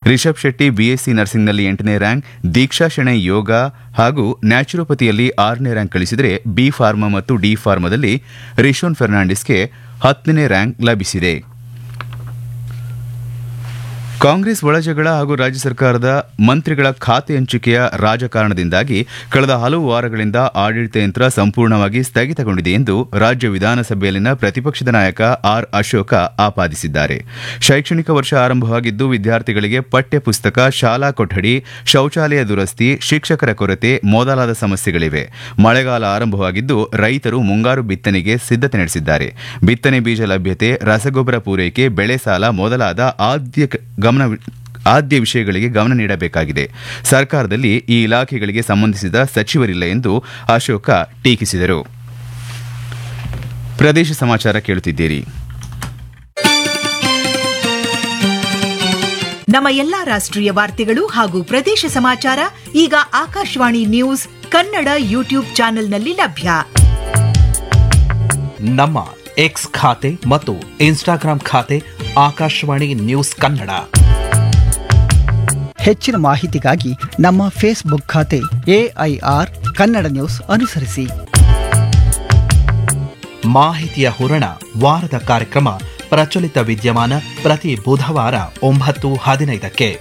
Rishabh Shetty BSc ನರ್ಸಿಂಗ್ನಲ್ಲಿ ಎಂಟನೇ rank ದೀಕ್ಷಾ ಶೆಣೈ ಯೋಗ ಹಾಗೂ ನ್ಯಾಚುರೋಪತಿಯಲ್ಲಿ ಆರನೇ ರ್ಯಾಂಕ್ ಗಳಿಸಿದರೆ ಬಿ ಫಾರ್ಮಾ ಮತ್ತು ಡಿ ಫಾರ್ಮಾದಲ್ಲಿ ರಿಶೋನ್ ಫೆರ್ನಾಂಡಿಸ್ಗೆ ಹತ್ತನೇ ರ್ಯಾಂಕ್ ಲಭಿಸಿದೆ ಕಾಂಗ್ರೆಸ್ ಒಳಜಗಳ ಹಾಗೂ ರಾಜ್ಯ ಸರ್ಕಾರದ ಮಂತ್ರಿಗಳ ಖಾತೆ ಹಂಚಿಕೆಯ ರಾಜಕಾರಣದಿಂದಾಗಿ ಕಳೆದ ಹಲವು ವಾರಗಳಿಂದ ಆಡಳಿತ ಯಂತ್ರ ಸಂಪೂರ್ಣವಾಗಿ ಸ್ಥಗಿತಗೊಂಡಿದೆ ಎಂದು ರಾಜ್ಯ ವಿಧಾನಸಭೆಯಲ್ಲಿನ ಪ್ರತಿಪಕ್ಷದ ನಾಯಕ ಆರ್ ಅಶೋಕ ಆಪಾದಿಸಿದ್ದಾರೆ ಶೈಕ್ಷಣಿಕ ವರ್ಷ ಆರಂಭವಾಗಿದ್ದು ವಿದ್ಯಾರ್ಥಿಗಳಿಗೆ ಪಠ್ಯ ಪುಸ್ತಕ ಶಾಲಾ ಕೊಠಡಿ ಶೌಚಾಲಯ ದುರಸ್ತಿ ಶಿಕ್ಷಕರ ಕೊರತೆ ಮೊದಲಾದ ಸಮಸ್ಯೆಗಳಿವೆ ಮಳೆಗಾಲ ಆರಂಭವಾಗಿದ್ದು ರೈತರು ಮುಂಗಾರು ಬಿತ್ತನೆಗೆ ಸಿದ್ಧತೆ ನಡೆಸಿದ್ದಾರೆ ಬಿತ್ತನೆ ಬೀಜ ಲಭ್ಯತೆ ರಸಗೊಬ್ಬರ ಪೂರೈಕೆ ಬೆಳೆ ಸಾಲ ಮೊದಲಾದ ಆದ್ಯ ಗಮನ ಆದ್ಯ ವಿಷಯಗಳಿಗೆ ಗಮನ ನೀಡಬೇಕಾಗಿದೆ ಸರ್ಕಾರದಲ್ಲಿ ಈ ಇಲಾಖೆಗಳಿಗೆ ಸಂಬಂಧಿಸಿದ ಸಚಿವರಿಲ್ಲ ಎಂದು ಅಶೋಕ ಟೀಕಿಸಿದರು ಪ್ರದೇಶ ಸಮಾಚಾರ ಕೇಳುತ್ತಿದ್ದೀರಿ ನಮ್ಮ ಎಲ್ಲಾ ರಾಷ್ಟ್ರೀಯ ವಾರ್ತೆಗಳು ಹಾಗೂ ಪ್ರದೇಶ ಸಮಾಚಾರ ಈಗ ಆಕಾಶವಾಣಿ ನ್ಯೂಸ್ ಕನ್ನಡ ಯೂಟ್ಯೂಬ್ ಚಾನೆಲ್ನಲ್ಲಿ ಲಭ್ಯ ನಮ್ಮ ಎಕ್ಸ್ ಖಾತೆ ಮತ್ತು ಇನ್ಸ್ಟಾಗ್ರಾಂ ಖಾತೆ ಆಕಾಶವಾಣಿ ನ್ಯೂಸ್ ಕನ್ನಡ ಹೆಚ್ಚಿನ ಮಾಹಿತಿಗಾಗಿ ನಮ್ಮ ಫೇಸ್ಬುಕ್ ಖಾತೆ ಎಐಆರ್ ಕನ್ನಡ ನ್ಯೂಸ್ ಅನುಸರಿಸಿ ಮಾಹಿತಿಯ ಹೂರಣ ವಾರದ ಕಾರ್ಯಕ್ರಮ ಪ್ರಚಲಿತ ವಿದ್ಯಮಾನ ಪ್ರತಿ ಬುಧವಾರ ಒಂಬತ್ತು ಹದಿನೈದಕ್ಕೆ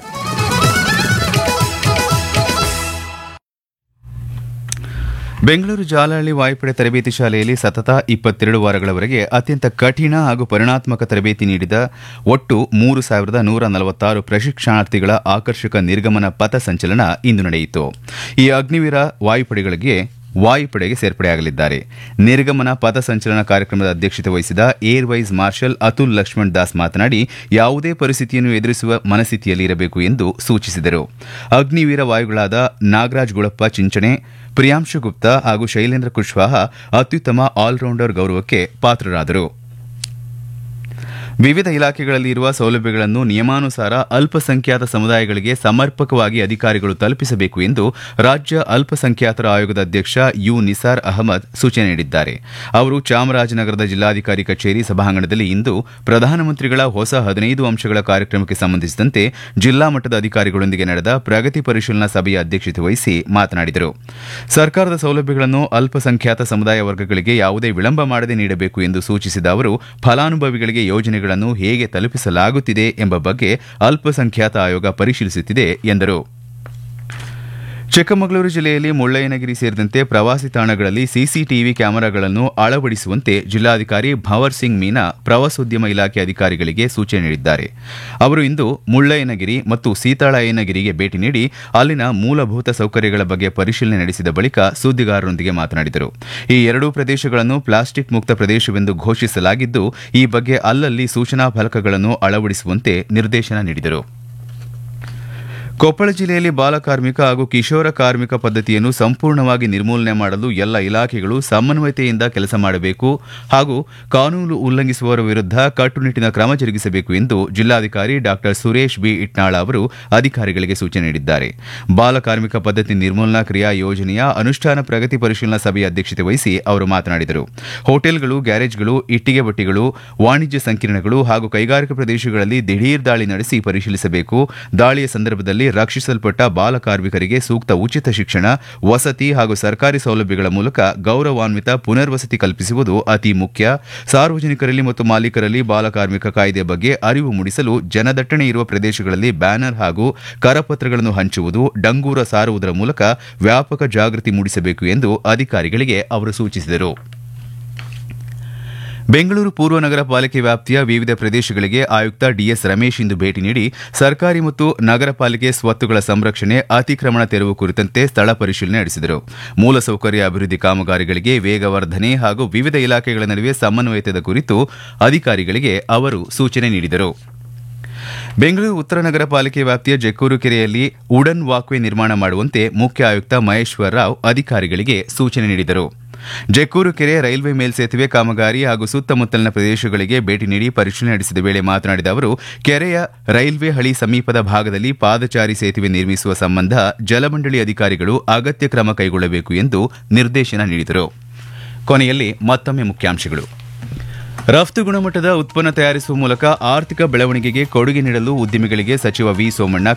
ಬೆಂಗಳೂರು ಜಾಲಹಳ್ಳಿ ವಾಯುಪಡೆ ತರಬೇತಿ ಶಾಲೆಯಲ್ಲಿ ಸತತ ಇಪ್ಪತ್ತೆರಡು ವಾರಗಳವರೆಗೆ ಅತ್ಯಂತ ಕಠಿಣ ಹಾಗೂ ಪರಿಣಾತ್ಮಕ ತರಬೇತಿ ನೀಡಿದ ಒಟ್ಟು ಮೂರು ಸಾವಿರದ ನೂರ ನಲವತ್ತಾರು ಪ್ರಶಿಕ್ಷಣಾರ್ಥಿಗಳ ಆಕರ್ಷಕ ನಿರ್ಗಮನ ಪಥ ಸಂಚಲನ ಇಂದು ನಡೆಯಿತು ಈ ಅಗ್ನಿವೀರ ವಾಯುಪಡೆಗಳಿಗೆ ವಾಯುಪಡೆಗೆ ಸೇರ್ಪಡೆಯಾಗಲಿದ್ದಾರೆ ನಿರ್ಗಮನ ಪಥ ಸಂಚಲನ ಕಾರ್ಯಕ್ರಮದ ಅಧ್ಯಕ್ಷತೆ ವಹಿಸಿದ air vice marshal Atul Lakshman Das ಮಾತನಾಡಿ ಯಾವುದೇ ಪರಿಸ್ಥಿತಿಯನ್ನು ಎದುರಿಸುವ ಮನಸ್ಥಿತಿಯಲ್ಲಿ ಇರಬೇಕು ಎಂದು ಸೂಚಿಸಿದರು ಅಗ್ನಿವೀರ ವಾಯುಗಳಾದ ನಾಗರಾಜ್ ಗುಳಪ್ಪ ಚಿಂಚಣೆ ಪ್ರಿಯಾಂಶು ಗುಪ್ತಾ ಹಾಗೂ ಶೈಲೇಂದ್ರ ಕುಶ್ವಾಹ ಅತ್ಯುತ್ತಮ ಆಲ್ರೌಂಡರ್ ಗೌರವಕ್ಕೆ ಪಾತ್ರರಾದರು ವಿವಿಧ ಇಲಾಖೆಗಳಲ್ಲಿ ಇರುವ ಸೌಲಭ್ಯಗಳನ್ನು ನಿಯಮಾನುಸಾರ ಅಲ್ಪಸಂಖ್ಯಾತ ಸಮುದಾಯಗಳಿಗೆ ಸಮರ್ಪಕವಾಗಿ ಅಧಿಕಾರಿಗಳು ತಲುಪಿಸಬೇಕು ಎಂದು ರಾಜ್ಯ ಅಲ್ಪಸಂಖ್ಯಾತರ ಆಯೋಗದ ಅಧ್ಯಕ್ಷ ಯು ನಿಸಾರ್ ಅಹಮದ್ ಸೂಚನೆ ನೀಡಿದ್ದಾರೆ ಅವರು ಚಾಮರಾಜನಗರದ ಜಿಲ್ಲಾಧಿಕಾರಿ ಕಚೇರಿ ಸಭಾಂಗಣದಲ್ಲಿ ಇಂದು ಪ್ರಧಾನಮಂತ್ರಿಗಳ ಹೊಸ ಹದಿನೈದು ಅಂಶಗಳ ಕಾರ್ಯಕ್ರಮಕ್ಕೆ ಸಂಬಂಧಿಸಿದಂತೆ ಜಿಲ್ಲಾ ಮಟ್ಟದ ಅಧಿಕಾರಿಗಳೊಂದಿಗೆ ನಡೆದ ಪ್ರಗತಿ ಪರಿಶೀಲನಾ ಸಭೆಯ ಅಧ್ಯಕ್ಷತೆ ವಹಿಸಿ ಮಾತನಾಡಿದರು ಸರ್ಕಾರದ ಸೌಲಭ್ಯಗಳನ್ನು ಅಲ್ಪಸಂಖ್ಯಾತ ಸಮುದಾಯ ವರ್ಗಗಳಿಗೆ ಯಾವುದೇ ವಿಳಂಬ ಮಾಡದೆ ನೀಡಬೇಕು ಎಂದು ಸೂಚಿಸಿದ ಅವರು ಫಲಾನುಭವಿಗಳಿಗೆ ಯೋಜನೆಗಳನ್ನು ಹೇಗೆ ತಲುಪಿಸಲಾಗುತ್ತಿದೆ ಎಂಬ ಬಗ್ಗೆ ಅಲ್ಪಸಂಖ್ಯಾತ ಆಯೋಗ ಪರಿಶೀಲಿಸುತ್ತಿದೆ ಎಂದರು ಚಿಕ್ಕಮಗಳೂರು ಜಿಲ್ಲೆಯಲ್ಲಿ ಮುಳ್ಳಯ್ಯನಗಿರಿ ಸೇರಿದಂತೆ ಪ್ರವಾಸಿ ತಾಣಗಳಲ್ಲಿ ಸಿಸಿಟಿವಿ ಕ್ಯಾಮೆರಾಗಳನ್ನು ಅಳವಡಿಸುವಂತೆ ಜಿಲ್ಲಾಧಿಕಾರಿ ಭವರ್ ಸಿಂಗ್ ಮೀನಾ ಪ್ರವಾಸೋದ್ಯಮ ಇಲಾಖೆ ಅಧಿಕಾರಿಗಳಿಗೆ ಸೂಚನೆ ನೀಡಿದ್ದಾರೆ ಅವರು ಇಂದು ಮುಳ್ಳಯ್ಯನಗಿರಿ ಮತ್ತು ಸೀತಾಳಯ್ಯನಗಿರಿಗೆ ಭೇಟಿ ನೀಡಿ ಅಲ್ಲಿನ ಮೂಲಭೂತ ಸೌಕರ್ಯಗಳ ಬಗ್ಗೆ ಪರಿಶೀಲನೆ ನಡೆಸಿದ ಬಳಿಕ ಸುದ್ದಿಗಾರರೊಂದಿಗೆ ಮಾತನಾಡಿದರು ಈ ಎರಡೂ ಪ್ರದೇಶಗಳನ್ನು ಪ್ಲಾಸ್ಟಿಕ್ ಮುಕ್ತ ಪ್ರದೇಶವೆಂದು ಘೋಷಿಸಲಾಗಿದ್ದು ಈ ಬಗ್ಗೆ ಅಲ್ಲಲ್ಲಿ ಸೂಚನಾ ಫಲಕಗಳನ್ನು ಅಳವಡಿಸುವಂತೆ ನಿರ್ದೇಶನ ನೀಡಿದರು ಕೊಪ್ಪಳ ಜಿಲ್ಲೆಯಲ್ಲಿ ಬಾಲಕಾರ್ಮಿಕ ಹಾಗೂ ಕಿಶೋರ ಕಾರ್ಮಿಕ ಪದ್ಧತಿಯನ್ನು ಸಂಪೂರ್ಣವಾಗಿ ನಿರ್ಮೂಲನೆ ಮಾಡಲು ಎಲ್ಲ ಇಲಾಖೆಗಳು ಸಮನ್ವಯತೆಯಿಂದ ಕೆಲಸ ಮಾಡಬೇಕು ಹಾಗೂ ಕಾನೂನು ಉಲ್ಲಂಘಿಸುವವರ ವಿರುದ್ಧ ಕಟ್ಟುನಿಟ್ಟಿನ ಕ್ರಮ ಜರುಗಿಸಬೇಕು ಎಂದು ಜಿಲ್ಲಾಧಿಕಾರಿ ಡಾ ಸುರೇಶ್ ಬಿ ಇಟ್ನಾಳ ಅವರು ಅಧಿಕಾರಿಗಳಿಗೆ ಸೂಚನೆ ನೀಡಿದ್ದಾರೆ ಬಾಲಕಾರ್ಮಿಕ ಪದ್ಧತಿ ನಿರ್ಮೂಲನಾ ಕ್ರಿಯಾ ಯೋಜನೆಯ ಅನುಷ್ಠಾನ ಪ್ರಗತಿ ಪರಿಶೀಲನಾ ಸಭೆಯ ಅಧ್ಯಕ್ಷತೆ ವಹಿಸಿ ಅವರು ಮಾತನಾಡಿದರು ಹೋಟೆಲ್ಗಳು ಗ್ಯಾರೇಜ್ಗಳು ಇಟ್ಟಿಗೆ ಭಟ್ಟಿಗಳು ವಾಣಿಜ್ಯ ಸಂಕೀರ್ಣಗಳು ಹಾಗೂ ಕೈಗಾರಿಕಾ ಪ್ರದೇಶಗಳಲ್ಲಿ ದಿಢೀರ್ ದಾಳಿ ನಡೆಸಿ ಪರಿಶೀಲಿಸಬೇಕು ದಾಳಿಯ ಸಂದರ್ಭದಲ್ಲಿ ರಕ್ಷಿಸಲ್ಪಟ್ಟ ಬಾಲಕಾರ್ಮಿಕರಿಗೆ ಸೂಕ್ತ ಉಚಿತ ಶಿಕ್ಷಣ ವಸತಿ ಹಾಗೂ ಸರ್ಕಾರಿ ಸೌಲಭ್ಯಗಳ ಮೂಲಕ ಗೌರವಾನ್ವಿತ ಪುನರ್ವಸತಿ ಕಲ್ಪಿಸುವುದು ಅತಿ ಮುಖ್ಯ ಸಾರ್ವಜನಿಕರಲ್ಲಿ ಮತ್ತು ಮಾಲೀಕರಲ್ಲಿ ಬಾಲಕಾರ್ಮಿಕ ಕಾಯ್ದೆ ಬಗ್ಗೆ ಅರಿವು ಮೂಡಿಸಲು ಜನದಟ್ಟಣೆ ಇರುವ ಪ್ರದೇಶಗಳಲ್ಲಿ ಬ್ಯಾನರ್ ಹಾಗೂ ಕರಪತ್ರಗಳನ್ನು ಹಂಚುವುದು ಡಂಗೂರ ಸಾರುವುದರ ಮೂಲಕ ವ್ಯಾಪಕ ಜಾಗೃತಿ ಮೂಡಿಸಬೇಕು ಎಂದು ಅಧಿಕಾರಿಗಳಿಗೆ ಅವರು ಸೂಚಿಸಿದರು ಬೆಂಗಳೂರು ಪೂರ್ವ ನಗರ ಪಾಲಿಕೆ ವ್ಯಾಪ್ತಿಯ ವಿವಿಧ ಪ್ರದೇಶಗಳಿಗೆ ಆಯುಕ್ತ ಡಿಎಸ್ ರಮೇಶ್ ಇಂದು ಭೇಟಿ ನೀಡಿ ಸರ್ಕಾರಿ ಮತ್ತು ನಗರ ಪಾಲಿಕೆ ಸ್ವತ್ತುಗಳ ಸಂರಕ್ಷಣೆ ಅತಿಕ್ರಮಣ ತೆರವು ಕುರಿತಂತೆ ಸ್ಥಳ ಪರಿಶೀಲನೆ ನಡೆಸಿದರು ಮೂಲಸೌಕರ್ಯ ಅಭಿವೃದ್ಧಿ ಕಾಮಗಾರಿಗಳಿಗೆ ವೇಗವರ್ಧನೆ ಹಾಗೂ ವಿವಿಧ ಇಲಾಖೆಗಳ ನಡುವೆ ಸಮನ್ವಯತೆದ ಕುರಿತು ಅಧಿಕಾರಿಗಳಿಗೆ ಅವರು ಸೂಚನೆ ನೀಡಿದರು ಬೆಂಗಳೂರು ಉತ್ತರ ನಗರ ಪಾಲಿಕೆ ವ್ಯಾಪ್ತಿಯ ಜಕ್ಕೂರು ಕೆರೆಯಲ್ಲಿ ವುಡನ್ ವಾಕ್ವೇ ನಿರ್ಮಾಣ ಮಾಡುವಂತೆ ಮುಖ್ಯ ಆಯುಕ್ತ ಮಹೇಶ್ವರ ರಾವ್ ಅಧಿಕಾರಿಗಳಿಗೆ ಸೂಚನೆ ನೀಡಿದರು ಜಕ್ಕೂರು ಕೆರೆ ರೈಲ್ವೆ ಮೇಲ್ಸೇತುವೆ ಕಾಮಗಾರಿ ಹಾಗೂ ಸುತ್ತಮುತ್ತಲಿನ ಪ್ರದೇಶಗಳಿಗೆ ಭೇಟಿ ನೀಡಿ ಪರಿಶೀಲನೆ ನಡೆಸಿದ ವೇಳೆ ಮಾತನಾಡಿದ ಅವರು ಕೆರೆಯ ರೈಲ್ವೆ ಹಳಿ ಸಮೀಪದ ಭಾಗದಲ್ಲಿ ಪಾದಚಾರಿ ಸೇತುವೆ ನಿರ್ಮಿಸುವ ಸಂಬಂಧ ಜಲಮಂಡಳಿ ಅಧಿಕಾರಿಗಳು ಅಗತ್ಯ ಕ್ರಮ ಕೈಗೊಳ್ಳಬೇಕು ಎಂದು ನಿರ್ದೇಶನ ನೀಡಿದರು ಕೊನೆಯಲ್ಲಿ ಮತ್ತೊಮ್ಮೆ ಮುಖ್ಯಾಂಶಗಳು ರಫ್ತು ಗುಣಮಟ್ಟದ ಉತ್ಪನ್ನ ತಯಾರಿಸುವ ಮೂಲಕ ಆರ್ಥಿಕ ಬೆಳವಣಿಗೆಗೆ ಕೊಡುಗೆ ನೀಡಲು ಉದ್ಯಮಿಗಳಿಗೆ ಸಚಿವ ವಿ ಸೋಮಣ್ಣ